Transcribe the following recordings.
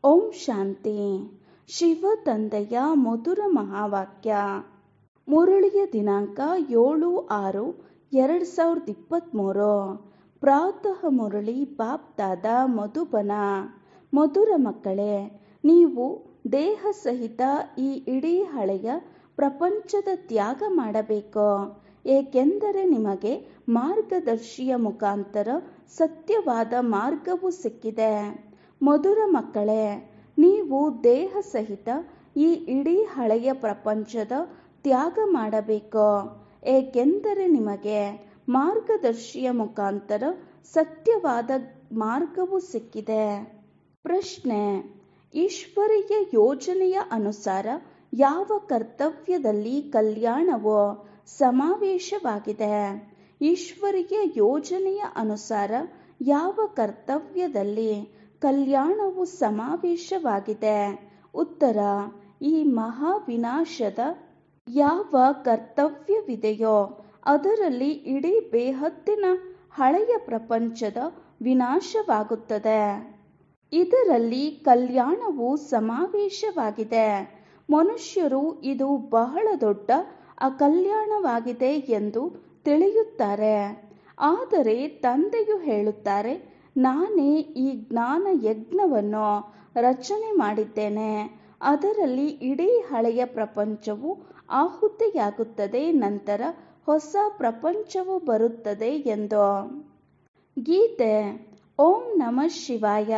ಓಂ ಶಾಂತಿ ಶಿವ ತಂದೆಯ ಮಧುರ ಮಹಾವಾಕ್ಯ ಮುರಳಿಯ ದಿನಾಂಕ ಏಳು ಆರು ಎರಡು ಸಾವಿರದ ಇಪ್ಪತ್ತ್ಮೂರು ಪ್ರಾತಃ ಮುರಳಿ ಬಾಪ್ ದಾದ ಮಧುಬನ ಮಧುರ ಮಕ್ಕಳೇ ನೀವು ದೇಹ ಸಹಿತ ಈ ಇಡೀ ಹಳೆಯ ಪ್ರಪಂಚದ ತ್ಯಾಗ ಮಾಡಬೇಕು ಏಕೆಂದರೆ ನಿಮಗೆ ಮಾರ್ಗದರ್ಶಿಯ ಮುಖಾಂತರ ಸತ್ಯವಾದ ಮಾರ್ಗವು ಸಿಕ್ಕಿದೆ ಮಧುರ ಮಕ್ಕಳೇ ನೀವು ದೇಹ ಸಹಿತ ಈ ಇಡೀ ಹಳೆಯ ಪ್ರಪಂಚದ ತ್ಯಾಗ ಮಾಡಬೇಕು ಏಕೆಂದರೆ ನಿಮಗೆ ಮಾರ್ಗದರ್ಶಿಯ ಮುಖಾಂತರ ಸತ್ಯವಾದ ಮಾರ್ಗವು ಸಿಕ್ಕಿದೆ ಪ್ರಶ್ನೆ ಈಶ್ವರೀಯ ಯೋಜನೆಯ ಅನುಸಾರ ಯಾವ ಕರ್ತವ್ಯದಲ್ಲಿ ಕಲ್ಯಾಣವು ಸಮಾವೇಶವಾಗಿದೆ ಈಶ್ವರೀಯ ಯೋಜನೆಯ ಅನುಸಾರ ಯಾವ ಕರ್ತವ್ಯದಲ್ಲಿ ಕಲ್ಯಾಣವು ಸಮಾವೇಶವಾಗಿದೆ ಉತ್ತರ ಈ ಮಹಾವಿನಾಶದ ಯಾವ ಕರ್ತವ್ಯವಿದೆಯೋ ಅದರಲ್ಲಿ ಇಡೀ ಬೇಹದ್ದಿನ ಹಳೆಯ ಪ್ರಪಂಚದ ವಿನಾಶವಾಗುತ್ತದೆ ಇದರಲ್ಲಿ ಕಲ್ಯಾಣವು ಸಮಾವೇಶವಾಗಿದೆ ಮನುಷ್ಯರು ಇದು ಬಹಳ ದೊಡ್ಡ ಅಕಲ್ಯಾಣವಾಗಿದೆ ಎಂದು ತಿಳಿಯುತ್ತಾರೆ ಆದರೆ ತಂದೆಯು ಹೇಳುತ್ತಾರೆ ನಾನೇ ಈ ಜ್ಞಾನ ಯಜ್ಞವನ್ನು ರಚನೆ ಮಾಡಿದ್ದೇನೆ ಅದರಲ್ಲಿ ಇಡೀ ಹಳೆಯ ಪ್ರಪಂಚವು ಆಹುತಿಯಾಗುತ್ತದೆ ನಂತರ ಹೊಸ ಪ್ರಪಂಚವು ಬರುತ್ತದೆ ಎಂದು ಗೀತೆ ಓಂ ನಮಃ ಶಿವಾಯ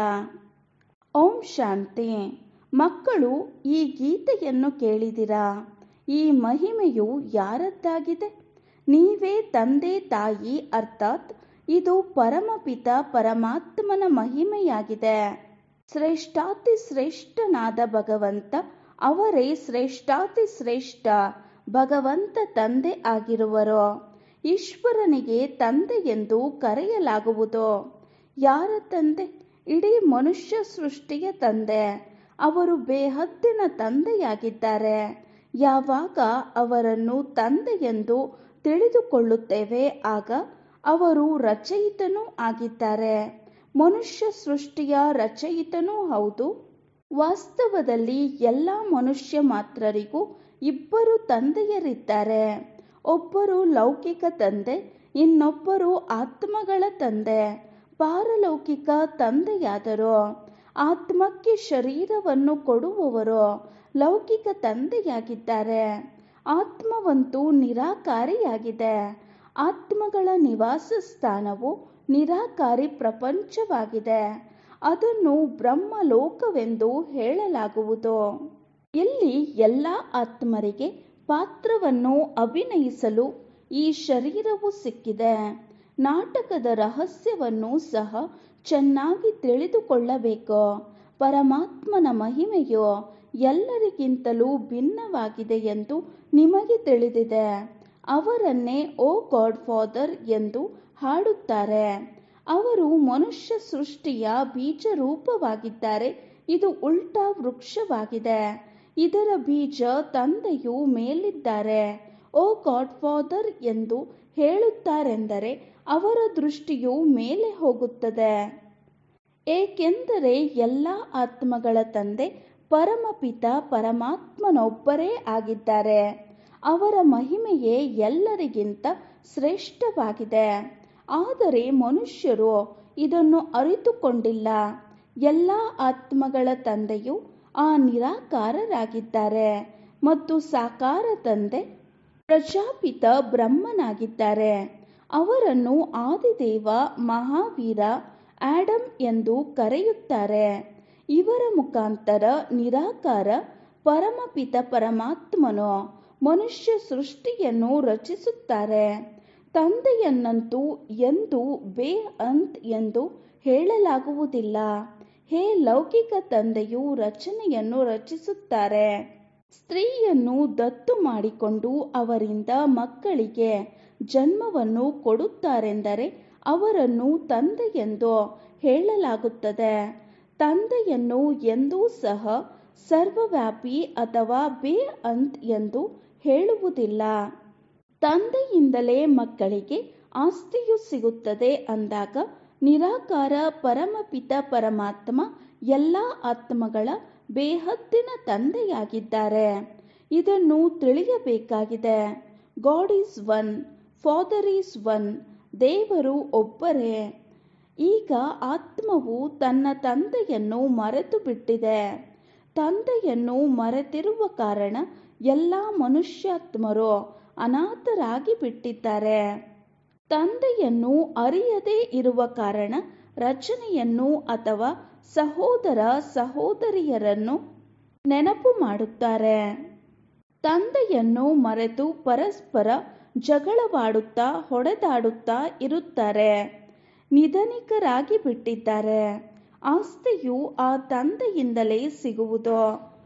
ಓಂ ಶಾಂತಿ ಮಕ್ಕಳು ಈ ಗೀತೆಯನ್ನು ಕೇಳಿದಿರಾ ಈ ಮಹಿಮೆಯು ಯಾರದ್ದಾಗಿದೆ ನೀವೇ ತಂದೆ ತಾಯಿ ಅರ್ಥಾತ್ ಇದು ಪರಮಪಿತ ಪರಮಾತ್ಮನ ಮಹಿಮೆಯಾಗಿದೆ ಶ್ರೇಷ್ಠಾತಿ ಶ್ರೇಷ್ಠನಾದ ಭಗವಂತ ಅವರೇ ಶ್ರೇಷ್ಠಾತಿ ಶ್ರೇಷ್ಠ ಭಗವಂತ ತಂದೆ ಆಗಿರುವರು ಈಶ್ವರನಿಗೆ ತಂದೆ ಎಂದು ಕರೆಯಲಾಗುವುದು ಯಾರ ತಂದೆ ಇಡೀ ಮನುಷ್ಯ ಸೃಷ್ಟಿಯ ತಂದೆ ಅವರು ಬೇಹದ್ದಿನ ತಂದೆಯಾಗಿದ್ದಾರೆ ಯಾವಾಗ ಅವರನ್ನು ತಂದೆ ಎಂದು ತಿಳಿದುಕೊಳ್ಳುತ್ತೇವೆ ಆಗ ಅವರು ರಚಯಿತನೂ ಆಗಿದ್ದಾರೆ ಮನುಷ್ಯ ಸೃಷ್ಟಿಯ ರಚಯಿತನೂ ಹೌದು ವಾಸ್ತವದಲ್ಲಿ ಎಲ್ಲ ಮನುಷ್ಯ ಮಾತ್ರರಿಗೂ ಇಬ್ಬರು ತಂದೆಯರಿದ್ದಾರೆ ಒಬ್ಬರು ಲೌಕಿಕ ತಂದೆ ಇನ್ನೊಬ್ಬರು ಆತ್ಮಗಳ ತಂದೆ ಪಾರಲೌಕಿಕ ತಂದೆಯಾದರು ಆತ್ಮಕ್ಕೆ ಶರೀರವನ್ನು ಕೊಡುವವರು ಲೌಕಿಕ ತಂದೆಯಾಗಿದ್ದಾರೆ ಆತ್ಮವಂತೂ ನಿರಾಕಾರಿಯಾಗಿದೆ ಆತ್ಮಗಳ ನಿವಾಸ ಸ್ಥಾನವು ನಿರಾಕಾರಿ ಪ್ರಪಂಚವಾಗಿದೆ ಅದನ್ನು ಬ್ರಹ್ಮಲೋಕವೆಂದು ಹೇಳಲಾಗುವುದು ಇಲ್ಲಿ ಎಲ್ಲ ಆತ್ಮರಿಗೆ ಪಾತ್ರವನ್ನು ಅಭಿನಯಿಸಲು ಈ ಶರೀರವು ಸಿಕ್ಕಿದೆ ನಾಟಕದ ರಹಸ್ಯವನ್ನು ಸಹ ಚೆನ್ನಾಗಿ ತಿಳಿದುಕೊಳ್ಳಬೇಕು ಪರಮಾತ್ಮನ ಮಹಿಮೆಯು ಎಲ್ಲರಿಗಿಂತಲೂ ಭಿನ್ನವಾಗಿದೆ ಎಂದು ನಿಮಗೆ ತಿಳಿದಿದೆ ಅವರನ್ನೇ ಓ ಗಾಡ್ ಫಾದರ್ ಎಂದು ಹಾಡುತ್ತಾರೆ ಅವರು ಮನುಷ್ಯ ಸೃಷ್ಟಿಯ ಬೀಜ ರೂಪವಾಗಿದ್ದಾರೆ ಇದು ಉಲ್ಟಾ ವೃಕ್ಷವಾಗಿದೆ ಇದರ ಬೀಜ ತಂದೆಯು ಮೇಲಿದ್ದಾರೆ ಓ ಗಾಡ್ ಫಾದರ್ ಎಂದು ಹೇಳುತ್ತಾರೆಂದರೆ ಅವರ ದೃಷ್ಟಿಯು ಮೇಲೆ ಹೋಗುತ್ತದೆ ಏಕೆಂದರೆ ಎಲ್ಲ ಆತ್ಮಗಳ ತಂದೆ ಪರಮಪಿತ ಪರಮಾತ್ಮನೊಬ್ಬರೇ ಆಗಿದ್ದಾರೆ ಅವರ ಮಹಿಮೆಯೇ ಎಲ್ಲರಿಗಿಂತ ಶ್ರೇಷ್ಠವಾಗಿದೆ ಆದರೆ ಮನುಷ್ಯರು ಇದನ್ನು ಅರಿತುಕೊಂಡಿಲ್ಲ ಎಲ್ಲ ಆತ್ಮಗಳ ತಂದೆಯು ಆ ನಿರಾಕಾರರಾಗಿದ್ದಾರೆ ಮತ್ತು ಸಾಕಾರ ತಂದೆ ಪ್ರಜಾಪಿತ ಬ್ರಹ್ಮನಾಗಿದ್ದಾರೆ ಅವರನ್ನು ಆದಿದೇವ ಮಹಾವೀರ ಆಡಮ್ ಎಂದು ಕರೆಯುತ್ತಾರೆ ಇವರ ಮುಖಾಂತರ ನಿರಾಕಾರ ಪರಮಪಿತ ಪರಮಾತ್ಮನು ಮನುಷ್ಯ ಸೃಷ್ಟಿಯನ್ನು ರಚಿಸುತ್ತಾರೆ ತಂದೆಯನ್ನಂತೂ ಎಂದು ಬೇ ಅಂತ್ ಎಂದು ಹೇಳಲಾಗುವುದಿಲ್ಲ ಹೇ ಲೌಕಿಕ ತಂದೆಯು ರಚನೆಯನ್ನು ರಚಿಸುತ್ತಾರೆ ಸ್ತ್ರೀಯನ್ನು ದತ್ತು ಮಾಡಿಕೊಂಡು ಅವರಿಂದ ಮಕ್ಕಳಿಗೆ ಜನ್ಮವನ್ನು ಕೊಡುತ್ತಾರೆಂದರೆ ಅವರನ್ನು ತಂದೆಯೆಂದು ಹೇಳಲಾಗುತ್ತದೆ ತಂದೆಯನ್ನು ಎಂದೂ ಸಹ ಸರ್ವವ್ಯಾಪಿ ಅಥವಾ ಬೇ ಅಂತ್ ಎಂದು ಹೇಳುವುದಿಲ್ಲ ತಂದೆಯಿಂದಲೇ ಮಕ್ಕಳಿಗೆ ಆಸ್ತಿಯು ಸಿಗುತ್ತದೆ ಅಂದಾಗ ನಿರಾಕಾರ ಪರಮಪಿತ ಪರಮಾತ್ಮ ಎಲ್ಲ ಆತ್ಮಗಳ ಬೇಹದ್ದಿನ ತಂದೆಯಾಗಿದ್ದಾರೆ ಇದನ್ನು ತಿಳಿಯಬೇಕಾಗಿದೆ God is one father is one ದೇವರು ಒಬ್ಬರೇ ಈಗ ಆತ್ಮವು ತನ್ನ ತಂದೆಯನ್ನು ಮರೆತು ಬಿಟ್ಟಿದೆ ತಂದೆಯನ್ನು ಮರೆತಿರುವ ಕಾರಣ ಎಲ್ಲ ಮನುಷ್ಯಾತ್ಮರು ಅನಾಥರಾಗಿ ಬಿಟ್ಟಿದ್ದಾರೆ ತಂದೆಯನ್ನು ಅರಿಯದೇ ಇರುವ ಕಾರಣ ರಚನೆಯನ್ನು ಅಥವಾ ಸಹೋದರ ಸಹೋದರಿಯರನ್ನು ನೆನಪು ಮಾಡುತ್ತಾರೆ ತಂದೆಯನ್ನು ಮರೆತು ಪರಸ್ಪರ ಜಗಳವಾಡುತ್ತಾ ಹೊಡೆದಾಡುತ್ತಾ ಇರುತ್ತಾರೆ ನಿಧನಿಕರಾಗಿ ಬಿಟ್ಟಿದ್ದಾರೆ ಆಸ್ತಿಯು ಆ ತಂದೆಯಿಂದಲೇ ಸಿಗುವುದು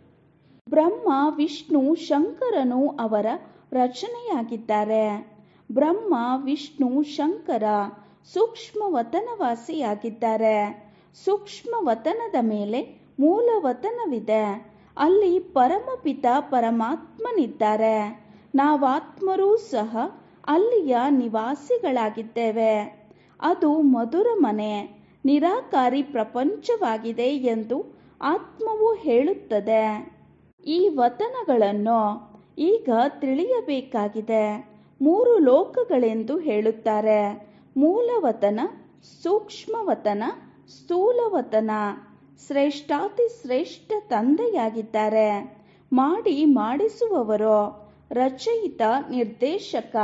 ಬ್ರಹ್ಮ ವಿಷ್ಣು ಶಂಕರನು ಅವರ ರಚನೆಯಾಗಿದ್ದಾರೆ ಬ್ರಹ್ಮ ವಿಷ್ಣು ಶಂಕರ ಸೂಕ್ಷ್ಮ ವತನವಾಸಿಯಾಗಿದ್ದಾರೆ ಸೂಕ್ಷ್ಮ ವತನದ ಮೇಲೆ ಮೂಲ ವತನವಿದೆ ಅಲ್ಲಿ ಪರಮಪಿತ ಪರಮಾತ್ಮನಿದ್ದಾರೆ ನಾವಾತ್ಮರೂ ಸಹ ಅಲ್ಲಿಯ ನಿವಾಸಿಗಳಾಗಿದ್ದೇವೆ ಅದು ಮಧುರ ಮನೆ ನಿರಾಕಾರಿ ಪ್ರಪಂಚವಾಗಿದೆ ಎಂದು ಆತ್ಮವು ಹೇಳುತ್ತದೆ ಈ ವತನಗಳನ್ನು ಈಗ ತಿಳಿಯಬೇಕಾಗಿದೆ ಮೂರು ಲೋಕಗಳೆಂದು ಹೇಳುತ್ತಾರೆ ಮೂಲವತನ ಸೂಕ್ಷ್ಮವತನ ಸ್ಥೂಲವತನ ಶ್ರೇಷ್ಠಾತಿ ಶ್ರೇಷ್ಠ ತಂದೆಯಾಗಿದ್ದಾರೆ ಮಾಡಿ ಮಾಡಿಸುವವರು ರಚಯಿತ ನಿರ್ದೇಶಕ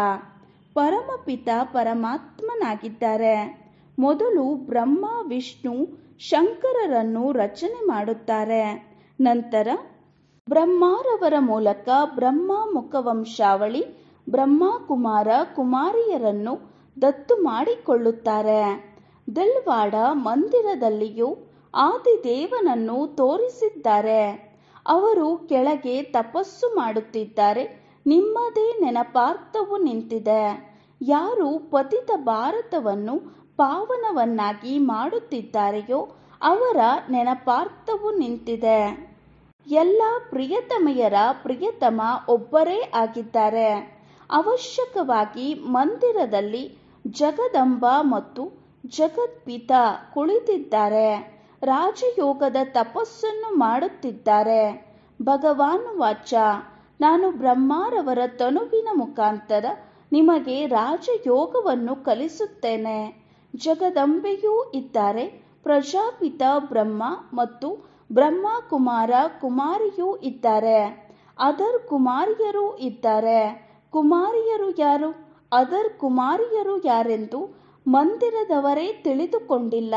ಪರಮಪಿತ ಪರಮಾತ್ಮನಾಗಿದ್ದಾರೆ ಮೊದಲು ಬ್ರಹ್ಮ ವಿಷ್ಣು ಶಂಕರರನ್ನು ರಚನೆ ಮಾಡುತ್ತಾರೆ ನಂತರ ಬ್ರಹ್ಮಾರವರ ಮೂಲಕ ಬ್ರಹ್ಮ ಮುಖವಂಶಾವಳಿ ಬ್ರಹ್ಮ ಕುಮಾರ ಕುಮಾರಿಯರನ್ನು ದತ್ತು ಮಾಡಿಕೊಳ್ಳುತ್ತಾರೆ ದಿಲ್ವಾಡ ಮಂದಿರದಲ್ಲಿಯೂ ಆದಿದೇವನನ್ನು ತೋರಿಸಿದ್ದಾರೆ ಅವರು ಕೆಳಗೆ ತಪಸ್ಸು ಮಾಡುತ್ತಿದ್ದಾರೆ ನಿಮ್ಮದೇ ನೆನಪಾರ್ಥವು ನಿಂತಿದೆ ಯಾರು ಪತಿತ ಭಾರತವನ್ನು ಪಾವನವನ್ನಾಗಿ ಮಾಡುತ್ತಿದ್ದಾರೆಯೋ ಅವರ ನೆನಪಾರ್ಥವು ನಿಂತಿದೆ ಎಲ್ಲ ಪ್ರಿಯತಮೆಯರ ಪ್ರಿಯತಮ ಒಬ್ಬರೇ ಆಗಿದ್ದಾರೆ ಅವಶ್ಯಕವಾಗಿ ಮಂದಿರದಲ್ಲಿ ಜಗದಂಬ ಮತ್ತು ಜಗತ್ಪಿತ ಕುಳಿತಿದ್ದಾರೆ ರಾಜಯೋಗದ ತಪಸ್ಸನ್ನು ಮಾಡುತ್ತಿದ್ದಾರೆ ಭಗವಾನ್ ವಾಚ ನಾನು ಬ್ರಹ್ಮಾರವರ ತನುವಿನ ಮುಖಾಂತರ ನಿಮಗೆ ರಾಜಯೋಗವನ್ನು ಕಲಿಸುತ್ತೇನೆ ಜಗದಂಬೆಯೂ ಇದ್ದಾರೆ ಪ್ರಜಾಪಿತ ಬ್ರಹ್ಮ ಮತ್ತು ಬ್ರಹ್ಮ ಕುಮಾರ ಕುಮಾರಿಯೂ ಇದ್ದಾರೆ ಅದರ್ ಕುಮಾರಿಯರೂ ಇದ್ದಾರೆ ಕುಮಾರಿಯರು ಯಾರು ಅದರ್ ಕುಮಾರಿಯರು ಯಾರೆಂದು ಮಂದಿರದವರೇ ತಿಳಿದುಕೊಂಡಿಲ್ಲ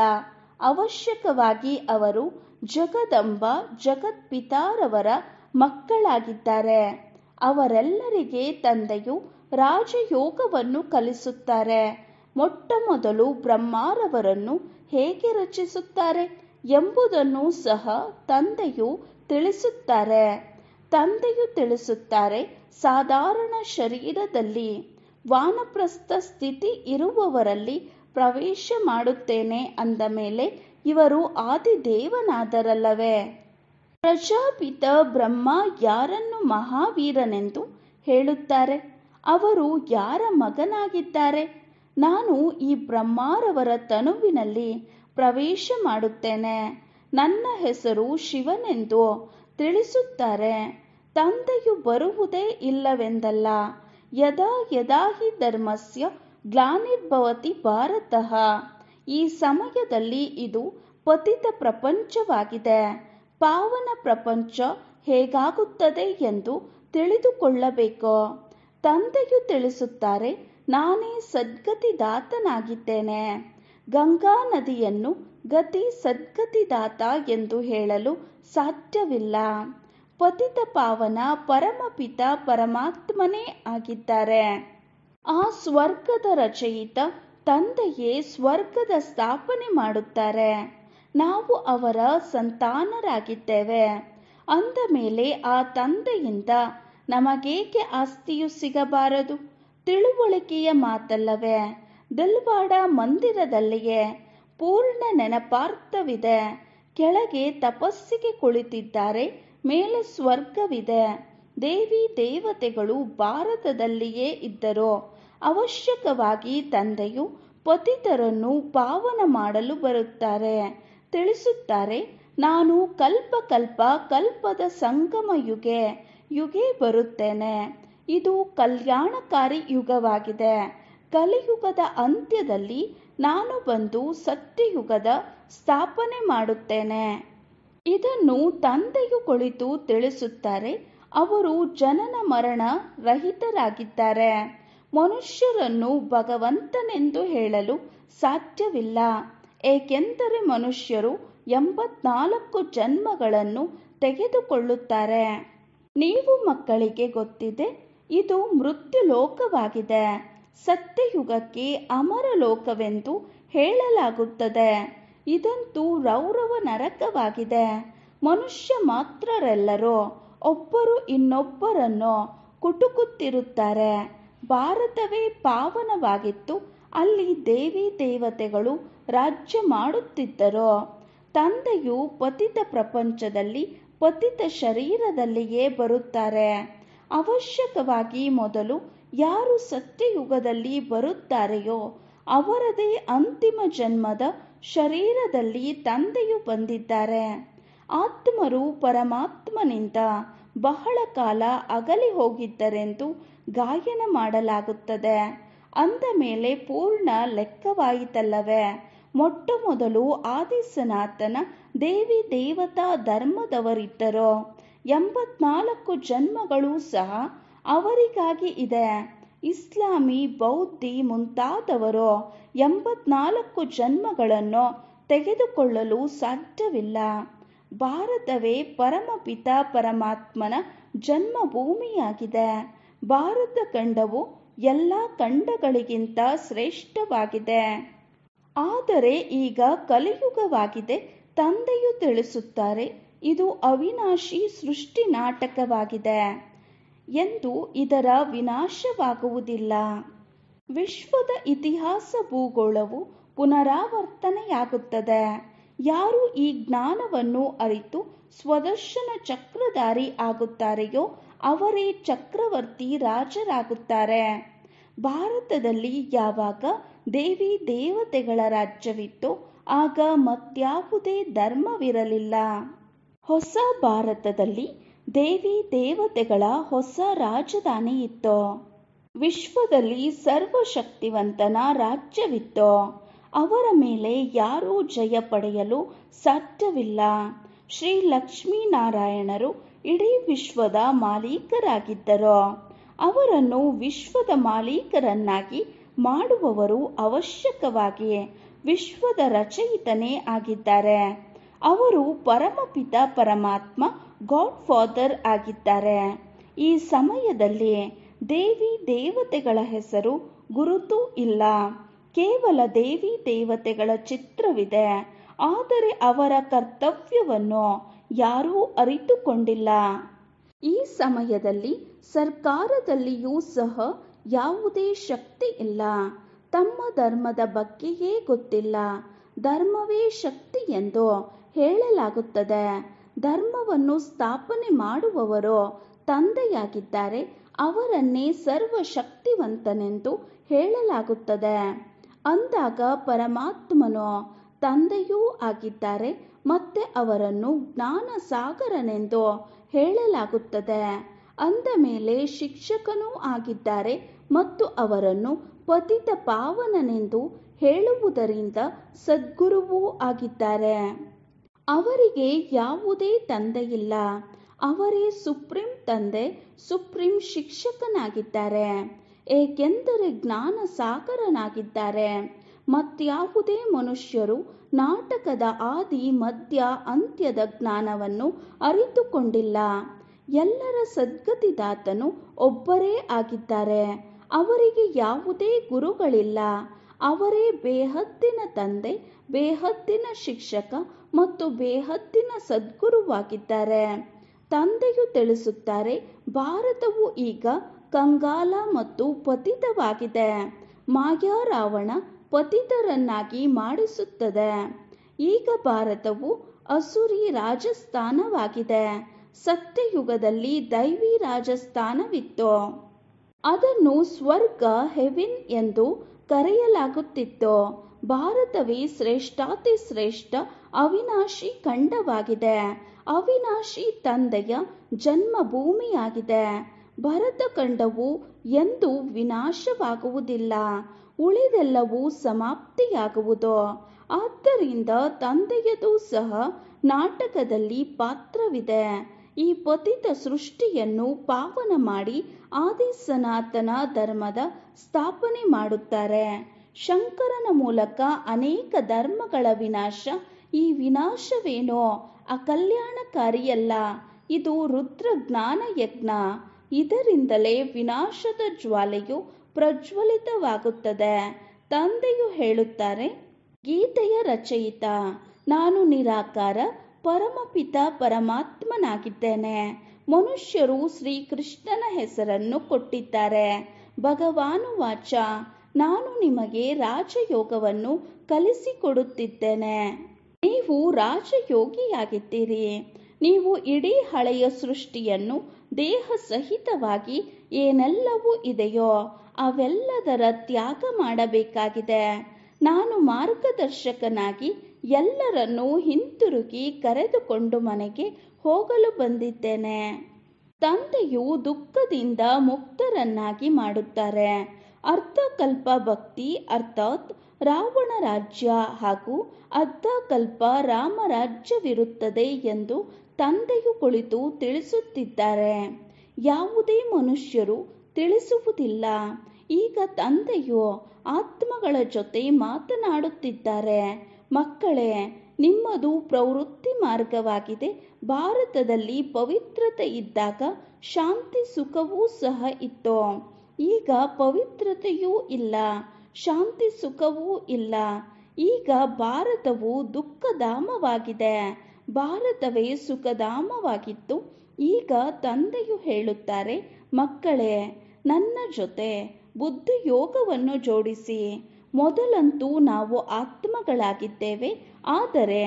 ಅವಶ್ಯಕವಾಗಿ ಅವರು ಜಗದಂಬ ಜಗತ್ಪಿತಾರವರ ಮಕ್ಕಳಾಗಿದ್ದಾರೆ ಅವರೆಲ್ಲರಿಗೆ ತಂದೆಯು ರಾಜಯೋಗವನ್ನು ಕಲಿಸುತ್ತಾರೆ ಮೊಟ್ಟ ಮೊದಲು ಬ್ರಹ್ಮಾರವರನ್ನು ಹೇಗೆ ರಚಿಸುತ್ತಾರೆ ಎಂಬುದನ್ನು ಸಹ ತಂದೆಯು ತಿಳಿಸುತ್ತಾರೆ ತಂದೆಯು ತಿಳಿಸುತ್ತಾರೆ ಸಾಧಾರಣ ಶರೀರದಲ್ಲಿ ವಾನಪ್ರಸ್ಥ ಸ್ಥಿತಿ ಇರುವವರಲ್ಲಿ ಪ್ರವೇಶ ಮಾಡುತ್ತೇನೆ ಅಂದ ಮೇಲೆ ಇವರು ಆದಿದೇವನಾದರಲ್ಲವೇ ಪ್ರಜಾಪಿತ ಬ್ರಹ್ಮ ಯಾರನ್ನು ಮಹಾವೀರನೆಂದು ಹೇಳುತ್ತಾರೆ ಅವರು ಯಾರ ಮಗನಾಗಿದ್ದಾರೆ ನಾನು ಈ ಬ್ರಹ್ಮಾರವರ ತನುವಿನಲ್ಲಿ ಪ್ರವೇಶ ಮಾಡುತ್ತೇನೆ ನನ್ನ ಹೆಸರು ಶಿವನೆಂದು ತಿಳಿಸುತ್ತಾರೆ ತಂದೆಯು ಬರುವುದೇ ಇಲ್ಲವೆಂದಲ್ಲ ಯದಾ ಯದಾ ಹಿ ಧರ್ಮಸ್ಯ ಗ್ಲಾನಿರ್ಭವತಿ ಭಾರತಃ ಈ ಸಮಯದಲ್ಲಿ ಇದು ಪತಿತ ಪ್ರಪಂಚವಾಗಿದೆ ಪಾವನ ಪ್ರಪಂಚ ಹೇಗಾಗುತ್ತದೆ ಎಂದು ತಿಳಿದುಕೊಳ್ಳಬೇಕು ತಂದೆಯು ತಿಳಿಸುತ್ತಾರೆ ನಾನೇ ಸದ್ಗತಿದಾತನಾಗಿದ್ದೇನೆ ಗಂಗಾ ನದಿಯನ್ನು ಗತಿ ಸದ್ಗತಿದಾತ ಎಂದು ಹೇಳಲು ಸಾಧ್ಯವಿಲ್ಲ ಪತಿತ ಪಾವನ ಪರಮಪಿತ ಪರಮಾತ್ಮನೇ ಆಗಿದ್ದಾರೆ ಆ ಸ್ವರ್ಗದ ರಚಯಿತ ತಂದೆಯೇ ಸ್ವರ್ಗದ ಸ್ಥಾಪನೆ ಮಾಡುತ್ತಾರೆ ನಾವು ಅವರ ಸಂತಾನರಾಗಿದ್ದೇವೆ ಅಂದ ಮೇಲೆ ಆ ತಂದೆಯಿಂದ ನಮಗೇಕೆ ಆಸ್ತಿಯು ಸಿಗಬಾರದು ತಿಳುವಳಿಕೆಯ ಮಾತಲ್ಲವೇ ದಿಲ್ವಾಡ ಮಂದಿರದಲ್ಲಿಯೇ ಪೂರ್ಣ ನೆನಪಾರ್ಥವಿದೆ ಕೆಳಗೆ ತಪಸ್ಸಿಗೆ ಕುಳಿತಿದ್ದಾರೆ ಮೇಲೆ ಸ್ವರ್ಗವಿದೆ ದೇವಿ ದೇವತೆಗಳು ಭಾರತದಲ್ಲಿಯೇ ಇದ್ದರು ಅವಶ್ಯಕವಾಗಿ ತಂದೆಯು ಪತಿತರನ್ನು ಪಾವನ ಮಾಡಲು ಬರುತ್ತಾರೆ ತಿಳಿಸುತ್ತಾರೆ ನಾನು ಕಲ್ಪ ಕಲ್ಪ ಕಲ್ಪದ ಸಂಗಮ ಯುಗೆ ಯುಗೆ ಬರುತ್ತೇನೆ ಇದು ಕಲ್ಯಾಣಕಾರಿ ಯುಗವಾಗಿದೆ ಕಲಿಯುಗದ ಅಂತ್ಯದಲ್ಲಿ ನಾನು ಬಂದು ಸತ್ಯಯುಗದ ಸ್ಥಾಪನೆ ಮಾಡುತ್ತೇನೆ ಇದನ್ನು ತಂದೆಯು ಕುಳಿತು ತಿಳಿಸುತ್ತಾರೆ ಅವರು ಜನನ ಮರಣ ರಹಿತರಾಗಿದ್ದಾರೆ ಮನುಷ್ಯರನ್ನು ಭಗವಂತನೆಂದು ಹೇಳಲು ಸಾಧ್ಯವಿಲ್ಲ ಏಕೆಂದರೆ ಮನುಷ್ಯರು ಎಂಬತ್ನಾಲ್ಕು ಜನ್ಮಗಳನ್ನು ತೆಗೆದುಕೊಳ್ಳುತ್ತಾರೆ ನೀವು ಮಕ್ಕಳಿಗೆ ಗೊತ್ತಿದೆ ಇದು ಮೃತ್ಯು ಲೋಕವಾಗಿದೆ ಸತ್ಯಯುಗಕ್ಕೆ ಅಮರ ಲೋಕವೆಂದು ಹೇಳಲಾಗುತ್ತದೆ ಇದಂತೂ ರೌರವ ನರಕವಾಗಿದೆ ಮನುಷ್ಯ ಮಾತ್ರರೆಲ್ಲರೂ ಒಬ್ಬರು ಇನ್ನೊಬ್ಬರನ್ನು ಕುಟುಕುತ್ತಿರುತ್ತಾರೆ ಭಾರತವೇ ಪಾವನವಾಗಿತ್ತು ಅಲ್ಲಿ ದೇವಿ ದೇವತೆಗಳು ರಾಜ್ಯ ಮಾಡುತ್ತಿದ್ದರು ತಂದೆಯು ಪತಿತ ಪ್ರಪಂಚದಲ್ಲಿ ಪತಿತ ಶರೀರದಲ್ಲಿಯೇ ಬರುತ್ತಾರೆ ಅವಶ್ಯಕವಾಗಿ ಮೊದಲು ಯಾರು ಸತ್ಯಯುಗದಲ್ಲಿ ಬರುತ್ತಾರೆಯೋ ಅವರದೇ ಅಂತಿಮ ಜನ್ಮದ ಶರೀರದಲ್ಲಿ ತಂದೆಯು ಬಂದಿದ್ದಾರೆ ಆತ್ಮರು ಪರಮಾತ್ಮನಿಂದ ಬಹಳ ಕಾಲ ಅಗಲಿ ಹೋಗಿದ್ದರೆಂದು ಗಾಯನ ಮಾಡಲಾಗುತ್ತದೆ ಅಂದ ಮೇಲೆ ಪೂರ್ಣ ಲೆಕ್ಕವಾಯಿತಲ್ಲವೇ ಮೊಟ್ಟ ಮೊದಲು ಆದಿ ಸನಾತನ ದೇವಿ ದೇವತಾ ಧರ್ಮದವರಿದ್ದರು ಎಂಬತ್ನಾಲ್ಕು ಜನ್ಮಗಳು ಸಹ ಅವರಿಗಾಗಿ ಇದೆ ಇಸ್ಲಾಮಿ ಬೌದ್ಧಿ ಮುಂತಾದವರು ಎಂಬತ್ನಾಲ್ಕು ಜನ್ಮಗಳನ್ನು ತೆಗೆದುಕೊಳ್ಳಲು ಸಾಧ್ಯವಿಲ್ಲ ಭಾರತವೇ ಪರಮಪಿತ ಪರಮಾತ್ಮನ ಜನ್ಮಭೂಮಿಯಾಗಿದೆ ಭಾರತ ಖಂಡವು ಎಲ್ಲ ಖಂಡಗಳಿಗಿಂತ ಶ್ರೇಷ್ಠವಾಗಿದೆ ಆದರೆ ಈಗ ಕಲಿಯುಗವಾಗಿದೆ ತಂದೆಯು ತಿಳಿಸುತ್ತಾರೆ ಇದು ಅವಿನಾಶಿ ಸೃಷ್ಟಿ ನಾಟಕವಾಗಿದೆ ಎಂದು ಇದರ ವಿನಾಶವಾಗುವುದಿಲ್ಲ ವಿಶ್ವದ ಇತಿಹಾಸ ಭೂಗೋಳವು ಪುನರಾವರ್ತನೆಯಾಗುತ್ತದೆ ಯಾರು ಈ ಜ್ಞಾನವನ್ನು ಅರಿತು ಸ್ವದರ್ಶನ ಚಕ್ರಧಾರಿ ಆಗುತ್ತಾರೆಯೋ ಅವರೇ ಚಕ್ರವರ್ತಿ ರಾಜರಾಗುತ್ತಾರೆ ಭಾರತದಲ್ಲಿ ಯಾವಾಗ ದೇವಿ ದೇವತೆಗಳ ರಾಜ್ಯವಿತ್ತು ಆಗ ಮತ್ಯಾವುದೇ ಧರ್ಮವಿರಲಿಲ್ಲ ಹೊಸ ಭಾರತದಲ್ಲಿ ದೇವಿ ದೇವತೆಗಳ ಹೊಸ ರಾಜಧಾನಿ ಇತ್ತು ವಿಶ್ವದಲ್ಲಿ ಸರ್ವಶಕ್ತಿವಂತನ ರಾಜ್ಯವಿತ್ತು ಅವರ ಮೇಲೆ ಯಾರೂ ಜಯ ಪಡೆಯಲು ಸಾಧ್ಯವಿಲ್ಲ ಶ್ರೀ ಲಕ್ಷ್ಮೀನಾರಾಯಣರು ಇಡೀ ವಿಶ್ವದ ಮಾಲೀಕರಾಗಿದ್ದರು ಅವರನ್ನು ವಿಶ್ವದ ಮಾಲೀಕರನ್ನಾಗಿ ಮಾಡುವವರು ಅವಶ್ಯಕವಾಗಿ ವಿಶ್ವದ ರಚಯಿತನೇ ಆಗಿದ್ದಾರೆ ಅವರು ಪರಮಪಿತ ಪರಮಾತ್ಮ ಗಾಡ್ ಫಾದರ್ ಆಗಿದ್ದಾರೆ ಈ ಸಮಯದಲ್ಲಿ ದೇವಿ ದೇವತೆಗಳ ಹೆಸರು ಗುರುತು ಇಲ್ಲ ಕೇವಲ ದೇವಿ ದೇವತೆಗಳ ಚಿತ್ರವಿದೆ ಆದರೆ ಅವರ ಕರ್ತವ್ಯವನ್ನು ಯಾರೂ ಅರಿತುಕೊಂಡಿಲ್ಲ ಈ ಸಮಯದಲ್ಲಿ ಸರ್ಕಾರದಲ್ಲಿಯೂ ಸಹ ಯಾವುದೇ ಶಕ್ತಿ ಇಲ್ಲ ತಮ್ಮ ಧರ್ಮದ ಬಗ್ಗೆಯೇ ಗೊತ್ತಿಲ್ಲ ಧರ್ಮವೇ ಶಕ್ತಿ ಎಂದು ಹೇಳಲಾಗುತ್ತದೆ ಧರ್ಮವನ್ನು ಸ್ಥಾಪನೆ ಮಾಡುವವರು ತಂದೆಯಾಗಿದ್ದಾರೆ ಅವರನ್ನೇ ಸರ್ವಶಕ್ತಿವಂತನೆಂದು ಹೇಳಲಾಗುತ್ತದೆ ಅಂದಾಗ ಪರಮಾತ್ಮನು ತಂದೆಯೂ ಆಗಿದ್ದಾರೆ ಮತ್ತೆ ಅವರನ್ನು ಜ್ಞಾನ ಸಾಗರನೆಂದು ಹೇಳಲಾಗುತ್ತದೆ ಅಂದ ಮೇಲೆ ಶಿಕ್ಷಕನೂ ಆಗಿದ್ದಾರೆ ಮತ್ತು ಅವರನ್ನು ಪತಿತ ಪಾವನನೆಂದು ಹೇಳುವುದರಿಂದ ಸದ್ಗುರುವೂ ಆಗಿದ್ದಾರೆ ಅವರಿಗೆ ಯಾವುದೇ ತಂದೆಯಿಲ್ಲ ಅವರೇ ಸುಪ್ರೀಂ ತಂದೆ ಸುಪ್ರೀಂ ಶಿಕ್ಷಕನಾಗಿದ್ದಾರೆ ಏಕೆಂದರೆ ಜ್ಞಾನ ಸಾಗರನಾಗಿದ್ದಾರೆ ಮತ್ಯಾವುದೇ ಮನುಷ್ಯರು ನಾಟಕದ ಆದಿ ಮಧ್ಯ ಅಂತ್ಯದ ಜ್ಞಾನವನ್ನು ಅರಿತುಕೊಂಡಿಲ್ಲ ಎಲ್ಲರ ಸದ್ಗತಿದಾತನು ಒಬ್ಬರೇ ಆಗಿದ್ದಾರೆ ಅವರಿಗೆ ಯಾವುದೇ ಗುರುಗಳಿಲ್ಲ ಅವರೇ ಬೇಹದ್ದಿನ ತಂದೆ ಬೇಹದ್ದಿನ ಶಿಕ್ಷಕ ಮತ್ತು ಬೇಹದ್ದಿನ ಸದ್ಗುರುವಾಗಿದ್ದಾರೆ ತಂದೆಯು ತಿಳಿಸುತ್ತಾರೆ ಭಾರತವು ಈಗ ಕಂಗಾಲ ಮತ್ತು ಪತಿತವಾಗಿದೆ ಮಾಯಾ ರಾವಣ ಪತಿತರನ್ನಾಗಿ ಮಾಡಿಸುತ್ತದೆ ಈಗ ಭಾರತವು ಅಸುರಿ ರಾಜಸ್ಥಾನವಾಗಿದೆ ಸತ್ಯಯುಗದಲ್ಲಿ ದೈವಿ ರಾಜಸ್ಥಾನವಿತ್ತು ಅದನ್ನು ಸ್ವರ್ಗ ಹೆವಿನ್ ಎಂದು ಕರೆಯಲಾಗುತ್ತಿತ್ತು ಭಾರತವೇ ಶ್ರೇಷ್ಠಾತಿ ಶ್ರೇಷ್ಠ ಅವಿನಾಶಿ ಖಂಡವಾಗಿದೆ ಅವಿನಾಶಿ ತಂದೆಯ ಜನ್ಮಭೂಮಿಯಾಗಿದೆ ಭರತ ಖಂಡವು ಎಂದು ವಿನಾಶವಾಗುವುದಿಲ್ಲ ಉಳಿದೆಲ್ಲವೂ ಸಮಾಪ್ತಿಯಾಗುವುದು ಆದ್ದರಿಂದ ತಂದೆಯದು ಸಹ ನಾಟಕದಲ್ಲಿ ಪಾತ್ರವಿದೆ ಈ ಪತಿತ ಸೃಷ್ಟಿಯನ್ನು ಪಾವನ ಮಾಡಿ ಆದಿ ಸನಾತನ ಧರ್ಮದ ಸ್ಥಾಪನೆ ಮಾಡುತ್ತಾರೆ ಶಂಕರನ ಮೂಲಕ ಅನೇಕ ಧರ್ಮಗಳ ವಿನಾಶ ಈ ವಿನಾಶವೇನೋ ಅಕಲ್ಯಾಣಕಾರಿಯಲ್ಲ ಇದು ರುದ್ರ ಜ್ಞಾನ ಯಜ್ಞ ಇದರಿಂದಲೇ ವಿನಾಶದ ಜ್ವಾಲೆಯು ಪ್ರಜ್ವಲಿತವಾಗುತ್ತದೆ ತಂದೆಯು ಹೇಳುತ್ತಾರೆ ಗೀತೆಯ ರಚಯಿತ ನಾನು ನಿರಾಕಾರ ಪರಮಪಿತ ಪರಮಾತ್ಮನಾಗಿದ್ದೇನೆ ಮನುಷ್ಯರು ಶ್ರೀಕೃಷ್ಣನ ಹೆಸರನ್ನು ಕೊಟ್ಟಿದ್ದಾರೆ ಭಗವಾನು ವಾಚ ನಾನು ನಿಮಗೆ ರಾಜಯೋಗವನ್ನು ಕಲಿಸಿಕೊಡುತ್ತಿದ್ದೇನೆ ನೀವು ರಾಜಯೋಗಿಯಾಗಿದ್ದೀರಿ ನೀವು ಇಡೀ ಹಳೆಯ ಸೃಷ್ಟಿಯನ್ನು ದೇಹ ಸಹಿತವಾಗಿ ಏನೆಲ್ಲವೂ ಇದೆಯೋ ಅವೆಲ್ಲದರ ತ್ಯಾಗ ಮಾಡಬೇಕಾಗಿದೆ ನಾನು ಮಾರ್ಗದರ್ಶಕನಾಗಿ ಎಲ್ಲರನ್ನೂ ಹಿಂತಿರುಗಿ ಕರೆದುಕೊಂಡು ಮನೆಗೆ ಹೋಗಲು ಬಂದಿದ್ದೇನೆ ತಂದೆಯು ದುಃಖದಿಂದ ಮುಕ್ತರನ್ನಾಗಿ ಮಾಡುತ್ತಾರೆ ಅರ್ಧಕಲ್ಪ ಭಕ್ತಿ ಅರ್ಥಾತ್ ರಾವಣ ರಾಜ್ಯ ಹಾಗೂ ಅರ್ಧಕಲ್ಪ ರಾಮರಾಜ್ಯವಿರುತ್ತದೆ ಎಂದು ತಂದೆಯು ಕುಳಿತು ತಿಳಿಸುತ್ತಿದ್ದಾರೆ ಯಾವುದೇ ಮನುಷ್ಯರು ತಿಳಿಸುವುದಿಲ್ಲ ಈಗ ತಂದೆಯು ಆತ್ಮಗಳ ಜೊತೆ ಮಾತನಾಡುತ್ತಿದ್ದಾರೆ ಮಕ್ಕಳೇ ನಿಮ್ಮದು ಪ್ರವೃತ್ತಿ ಮಾರ್ಗವಾಗಿದೆ ಭಾರತದಲ್ಲಿ ಪವಿತ್ರತೆ ಇದ್ದಾಗ ಶಾಂತಿ ಸುಖವೂ ಸಹ ಇತ್ತು ಈಗ ಪವಿತ್ರತೆಯೂ ಇಲ್ಲ ಶಾಂತಿ ಸುಖವೂ ಇಲ್ಲ ಈಗ ಭಾರತವು ದುಃಖಧಾಮವಾಗಿದೆ ಭಾರತವೇ ಸುಖಧಾಮವಾಗಿತ್ತು ಈಗ ತಂದೆಯು ಹೇಳುತ್ತಾರೆ ಮಕ್ಕಳೇ ನನ್ನ ಜೊತೆ ಬುದ್ಧಿಯೋಗವನ್ನು ಜೋಡಿಸಿ ಮೊದಲಂತೂ ನಾವು ಆತ್ಮಗಳಾಗಿದ್ದೇವೆ ಆದರೆ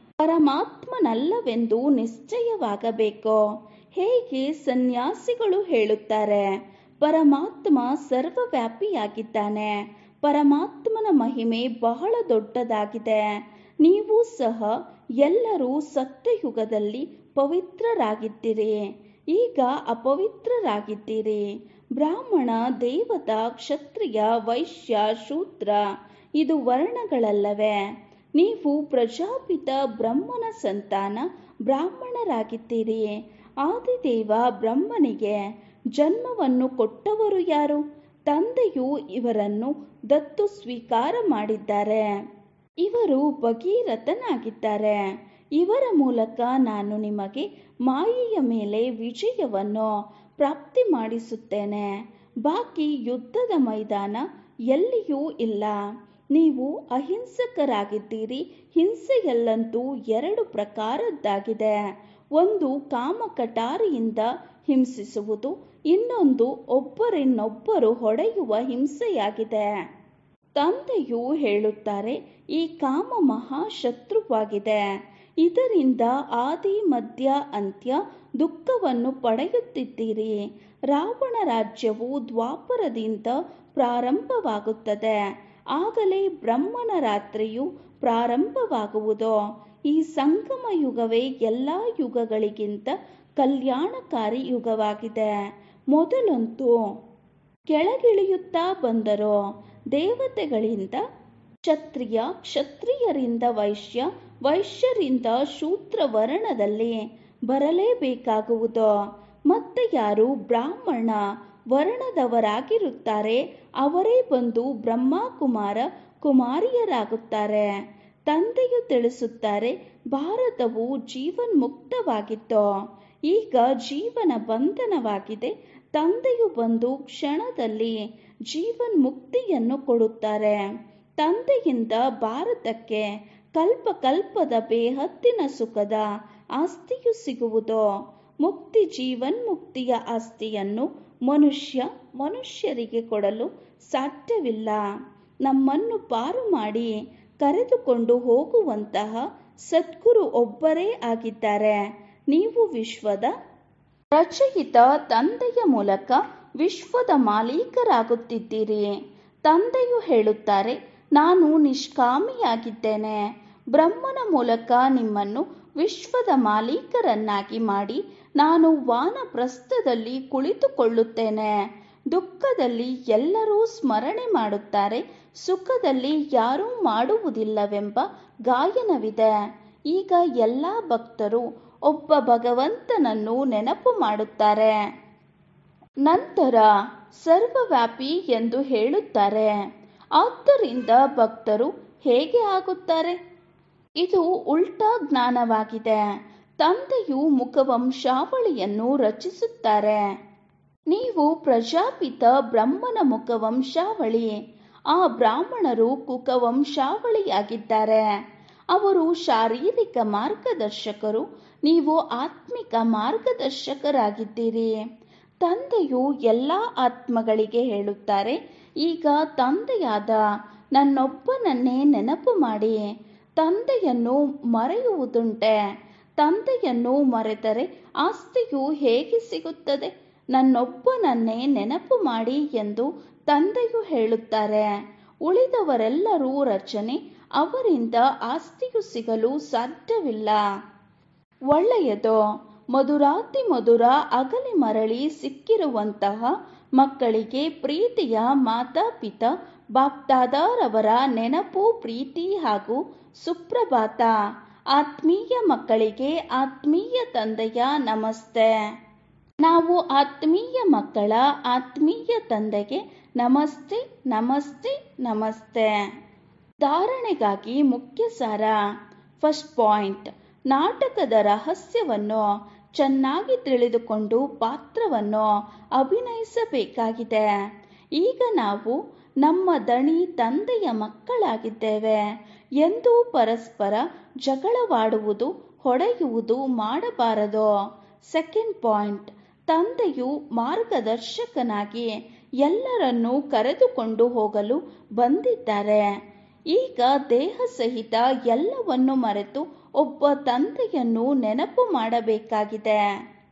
ಪರಮಾತ್ಮನಲ್ಲವೆಂದು ನಿಶ್ಚಯವಾಗಬೇಕು ಹೇಗೆ ಸನ್ಯಾಸಿಗಳು ಹೇಳುತ್ತಾರೆ ಪರಮಾತ್ಮ ಸರ್ವವ್ಯಾಪಿಯಾಗಿದ್ದಾನೆ ಪರಮಾತ್ಮನ ಮಹಿಮೆ ಬಹಳ ದೊಡ್ಡದಾಗಿದೆ ನೀವು ಸಹ ಎಲ್ಲರೂ ಸತ್ಯಯುಗದಲ್ಲಿ ಪವಿತ್ರರಾಗಿದ್ದೀರಿ ಈಗ ಅಪವಿತ್ರರಾಗಿದ್ದೀರಿ ಬ್ರಾಹ್ಮಣ ದೇವತಾ ಕ್ಷತ್ರಿಯ ವೈಶ್ಯ ಶೂದ್ರ ಇದು ವರ್ಣಗಳಲ್ಲವೇ ನೀವು ಪ್ರಜಾಪಿತ ಬ್ರಹ್ಮನ ಸಂತಾನ ಬ್ರಾಹ್ಮಣರಾಗಿದ್ದೀರಿ ಆದಿದೇವ ಬ್ರಹ್ಮನಿಗೆ ಜನ್ಮವನ್ನು ಕೊಟ್ಟವರು ಯಾರು ತಂದೆಯು ಇವರನ್ನು ದತ್ತು ಸ್ವೀಕಾರ ಮಾಡಿದ್ದಾರೆ ಇವರು ಭಗೀರಥನಾಗಿದ್ದಾರೆ ಇವರ ಮೂಲಕ ನಾನು ನಿಮಗೆ ಮಾಯೆಯ ಮೇಲೆ ವಿಜಯವನ್ನು ಪ್ರಾಪ್ತಿ ಮಾಡಿಸುತ್ತೇನೆ ಬಾಕಿ ಯುದ್ಧದ ಮೈದಾನ ಎಲ್ಲಿಯೂ ಇಲ್ಲ ನೀವು ಅಹಿಂಸಕರಾಗಿದ್ದೀರಿ ಹಿಂಸೆಯಲ್ಲಂತೂ ಎರಡು ಪ್ರಕಾರದ್ದಾಗಿದೆ ಒಂದು ಕಾಮಕಟಾರಿಯಿಂದ ಹಿಂಸಿಸುವುದು ಇನ್ನೊಂದು ಒಬ್ಬರಿನ್ನೊಬ್ಬರು ಹೊಡೆಯುವ ಹಿಂಸೆಯಾಗಿದೆ ತಂದೆಯು ಹೇಳುತ್ತಾರೆ ಈ ಕಾಮ ಮಹಾಶತ್ರುವಾಗಿದೆ ಇದರಿಂದ ಆದಿ ಮಧ್ಯ ಅಂತ್ಯ ದುಃಖವನ್ನು ಪಡೆಯುತ್ತಿದ್ದೀರಿ ರಾವಣ ರಾಜ್ಯವು ದ್ವಾಪರದಿಂದ ಪ್ರಾರಂಭವಾಗುತ್ತದೆ ಆಗಲೇ ಬ್ರಹ್ಮನ ರಾತ್ರಿಯು ಪ್ರಾರಂಭವಾಗುವುದು ಈ ಸಂಗಮ ಯುಗವೇ ಎಲ್ಲ ಯುಗಗಳಿಗಿಂತ ಕಲ್ಯಾಣಕಾರಿ ಯುಗವಾಗಿದೆ ಮೊದಲಂತೂ ಕೆಳಗಿಳಿಯುತ್ತಾ ಬಂದರು ದೇವತೆಗಳಿಂದ ಕ್ಷತ್ರಿಯ ಕ್ಷತ್ರಿಯರಿಂದ ವೈಶ್ಯ ವೈಶ್ಯರಿಂದ ಶೂದ್ರ ವರ್ಣದಲ್ಲಿ ಬರಲೇಬೇಕಾಗುವುದು ಮತ್ತೆ ಯಾರು ಬ್ರಾಹ್ಮಣ ವರ್ಣದವರಾಗಿರುತ್ತಾರೆ ಅವರೇ ಬಂದು ಬ್ರಹ್ಮ ಕುಮಾರ ಕುಮಾರಿಯರಾಗುತ್ತಾರೆ ತಂದೆಯು ತಿಳಿಸುತ್ತಾರೆ ಭಾರತವು ಜೀವನ್ಮುಕ್ತವಾಗಿತ್ತು ಈಗ ಜೀವನ ಬಂಧನವಾಗಿದೆ ತಂದೆಯು ಬಂದು ಕ್ಷಣದಲ್ಲಿ ಜೀವನ್ ಮುಕ್ತಿಯನ್ನು ಕೊಡುತ್ತಾರೆ ತಂದೆಯಿಂದ ಭಾರತಕ್ಕೆ ಕಲ್ಪ ಕಲ್ಪದ ಬೇಹದ್ದಿನ ಸುಖದ ಆಸ್ತಿಯು ಸಿಗುವುದು ಮುಕ್ತಿ ಜೀವನ್ಮುಕ್ತಿಯ ಆಸ್ತಿಯನ್ನು ಮನುಷ್ಯ ಮನುಷ್ಯರಿಗೆ ಕೊಡಲು ಸಾಧ್ಯವಿಲ್ಲ ನಮ್ಮನ್ನು ಪಾರು ಮಾಡಿ ಕರೆದುಕೊಂಡು ಹೋಗುವಂತಹ ಸದ್ಗುರು ಒಬ್ಬರೇ ಆಗಿದ್ದಾರೆ ನೀವು ವಿಶ್ವದ ರಚಯಿತ ತಂದೆಯ ಮೂಲಕ ವಿಶ್ವದ ಮಾಲೀಕರಾಗುತ್ತಿದ್ದೀರಿ ತಂದೆಯು ಹೇಳುತ್ತಾರೆ ನಾನು ನಿಷ್ಕಾಮಿಯಾಗಿದ್ದೇನೆ ಬ್ರಹ್ಮನ ಮೂಲಕ ನಿಮ್ಮನ್ನು ವಿಶ್ವದ ಮಾಲೀಕರನ್ನಾಗಿ ಮಾಡಿ ನಾನು ವಾನಪ್ರಸ್ಥದಲ್ಲಿ ಕುಳಿತುಕೊಳ್ಳುತ್ತೇನೆ ದುಃಖದಲ್ಲಿ ಎಲ್ಲರೂ ಸ್ಮರಣೆ ಮಾಡುತ್ತಾರೆ ಸುಖದಲ್ಲಿ ಯಾರೂ ಮಾಡುವುದಿಲ್ಲವೆಂಬ ಗಾಯನವಿದೆ ಈಗ ಎಲ್ಲ ಭಕ್ತರು ಒಬ್ಬ ಭಗವಂತನನ್ನು ನೆನಪು ಮಾಡುತ್ತಾರೆ ನಂತರ ಸರ್ವವ್ಯಾಪಿ ಎಂದು ಹೇಳುತ್ತಾರೆ ಆದ್ದರಿಂದ ಭಕ್ತರು ಹೇಗೆ ಆಗುತ್ತಾರೆ ಇದು ಉಲ್ಟಾ ಜ್ಞಾನವಾಗಿದೆ ತಂದೆಯು ಮುಖವಂಶಾವಳಿಯನ್ನು ರಚಿಸುತ್ತಾರೆ ನೀವು ಪ್ರಜಾಪಿತ ಬ್ರಹ್ಮನ ಮುಖವಂಶಾವಳಿ ಆ ಬ್ರಾಹ್ಮಣರು ಕುಕವಂಶಾವಳಿಯಾಗಿದ್ದಾರೆ ಅವರು ಶಾರೀರಿಕ ಮಾರ್ಗದರ್ಶಕರು ನೀವು ಆತ್ಮಿಕ ಮಾರ್ಗದರ್ಶಕರಾಗಿದ್ದೀರಿ ತಂದೆಯು ಎಲ್ಲ ಆತ್ಮಗಳಿಗೆ ಹೇಳುತ್ತಾರೆ ಈಗ ತಂದೆಯಾದ ನನ್ನೊಬ್ಬನನ್ನೇ ನೆನಪು ಮಾಡಿ ತಂದೆಯನ್ನು ಮರೆಯುವುದುಂಟೆ ತಂದೆಯನ್ನು ಮರೆತರೆ ಆಸ್ತಿಯು ಹೇಗೆ ಸಿಗುತ್ತದೆ ನನ್ನೊಬ್ಬನನ್ನೇ ನೆನಪು ಮಾಡಿ ಎಂದು ತಂದೆಯು ಹೇಳುತ್ತಾರೆ ಉಳಿದವರೆಲ್ಲರೂ ರಚನೆ ಅವರಿಂದ ಆಸ್ತಿಯು ಸಿಗಲು ಸಾಧ್ಯವಿಲ್ಲ ಒಳ್ಳೆಯದು ಮಧುರಾತಿ ಮಧುರ ಅಗಲಿ ಮರಳಿ ಸಿಕ್ಕಿರುವಂತಹ ಮಕ್ಕಳಿಗೆ ಪ್ರೀತಿಯ ಮಾತಾಪಿತ ಬಾಪ್ದಾದಾರವರ ನೆನಪು ಪ್ರೀತಿ ಹಾಗೂ ಸುಪ್ರಭಾತ ಆತ್ಮೀಯ ಮಕ್ಕಳಿಗೆ ಆತ್ಮೀಯ ತಂದೆಯ ನಮಸ್ತೆ ನಾವು ಆತ್ಮೀಯ ಮಕ್ಕಳ ಆತ್ಮೀಯ ತಂದೆಗೆ ನಮಸ್ತೆ ನಮಸ್ತೆ ನಮಸ್ತೆ ಧಾರಣೆಗಾಗಿ ಮುಖ್ಯ ಸಾರ ಫಸ್ಟ್ ಪಾಯಿಂಟ್ ನಾಟಕದ ರಹಸ್ಯವನ್ನು ಚೆನ್ನಾಗಿ ತಿಳಿದುಕೊಂಡು ಪಾತ್ರವನ್ನು ಅಭಿನಯಿಸಬೇಕಾಗಿದೆ ಈಗ ನಾವು ನಮ್ಮ ದಣಿ ತಂದೆಯ ಮಕ್ಕಳಾಗಿದ್ದೇವೆ ಎಂದು ಪರಸ್ಪರ ಜಗಳವಾಡುವುದು ಹೊಡೆಯುವುದು ಮಾಡಬಾರದು ಸೆಕೆಂಡ್ ಪಾಯಿಂಟ್ ತಂದೆಯು ಮಾರ್ಗದರ್ಶಕನಾಗಿ ಎಲ್ಲರನ್ನೂ ಕರೆದುಕೊಂಡು ಹೋಗಲು ಬಂದಿದ್ದಾರೆ ಈಗ ದೇಹ ಸಹಿತ ಎಲ್ಲವನ್ನು ಮರೆತು ಒಬ್ಬ ತಂದೆಯನ್ನು ನೆನಪು ಮಾಡಬೇಕಾಗಿದೆ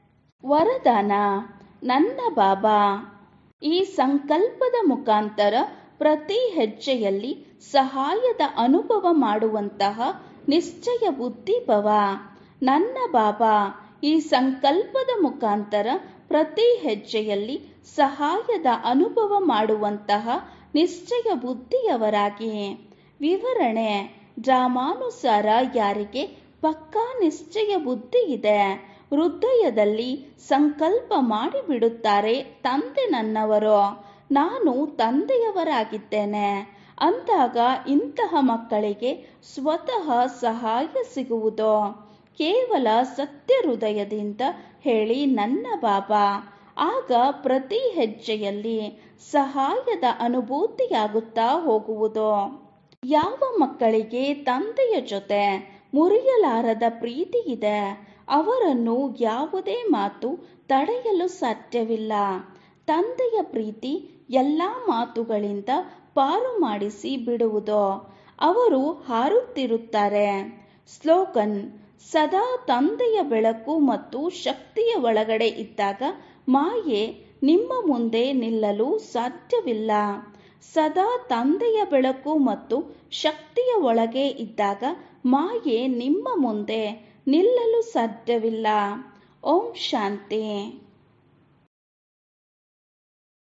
ವರದಾನ ನನ್ನ ಬಾಬಾ ಈ ಸಂಕಲ್ಪದ ಮುಖಾಂತರ ಪ್ರತಿ ಹೆಜ್ಜೆಯಲ್ಲಿ ಸಹಾಯದ ಅನುಭವ ಮಾಡುವಂತಹ ನಿಶ್ಚಯ ಬುದ್ಧಿಭವ ನನ್ನ ಬಾಬಾ ಈ ಸಂಕಲ್ಪದ ಮುಖಾಂತರ ಪ್ರತಿ ಹೆಜ್ಜೆಯಲ್ಲಿ ಸಹಾಯದ ಅನುಭವ ಮಾಡುವಂತಹ ನಿಶ್ಚಯ ಬುದ್ಧಿಯವರಾಗಿ ವಿವರಣೆ ಡ್ರಾಮಾನುಸಾರ ಯಾರಿಗೆ ಪಕ್ಕಾ ನಿಶ್ಚಯ ಬುದ್ಧಿ ಇದೆ ಹೃದಯದಲ್ಲಿ ಸಂಕಲ್ಪ ಮಾಡಿಬಿಡುತ್ತಾರೆ ತಂದೆ ನನ್ನವರು ನಾನು ತಂದೆಯವರಾಗಿದ್ದೇನೆ ಅಂದಾಗ ಇಂತಹ ಮಕ್ಕಳಿಗೆ ಸ್ವತಃ ಸಹಾಯ ಸಿಗುವುದು ಕೇವಲ ಸತ್ಯ ಹೃದಯದಿಂದ ಹೇಳಿ ನನ್ನ ಬಾಬಾ ಆಗ ಪ್ರತಿ ಹೆಜ್ಜೆಯಲ್ಲಿ ಸಹಾಯದ ಅನುಭೂತಿಯಾಗುತ್ತಾ ಹೋಗುವುದು ಯಾವ ಮಕ್ಕಳಿಗೆ ತಂದೆಯ ಜೊತೆ ಮುರಿಯಲಾರದ ಪ್ರೀತಿ ಇದೆ ಅವರನ್ನು ಯಾವುದೇ ಮಾತು ತಡೆಯಲು ಸಾಧ್ಯವಿಲ್ಲ ತಂದೆಯ ಪ್ರೀತಿ ಎಲ್ಲ ಮಾತುಗಳಿಂದ ಪಾರು ಮಾಡಿಸಿ ಬಿಡುವುದು ಅವರು ಹಾರುತ್ತಿರುತ್ತಾರೆ ಸ್ಲೋಗನ್ ಸದಾ ತಂದೆಯ ಬೆಳಕು ಮತ್ತು ಶಕ್ತಿಯ ಒಳಗಡೆ ಇದ್ದಾಗ ಮಾಯೆ ನಿಮ್ಮ ಮುಂದೆ ನಿಲ್ಲಲು ಸಾಧ್ಯವಿಲ್ಲ ಸದಾ ತಂದೆಯ ಬೆಳಕು ಮತ್ತು ಶಕ್ತಿಯ ಒಳಗೆ ಇದ್ದಾಗ ಮಾಯೆ ನಿಮ್ಮ ಮುಂದೆ ನಿಲ್ಲಲು ಸಾಧ್ಯವಿಲ್ಲ ಓಂ ಶಾಂತಿ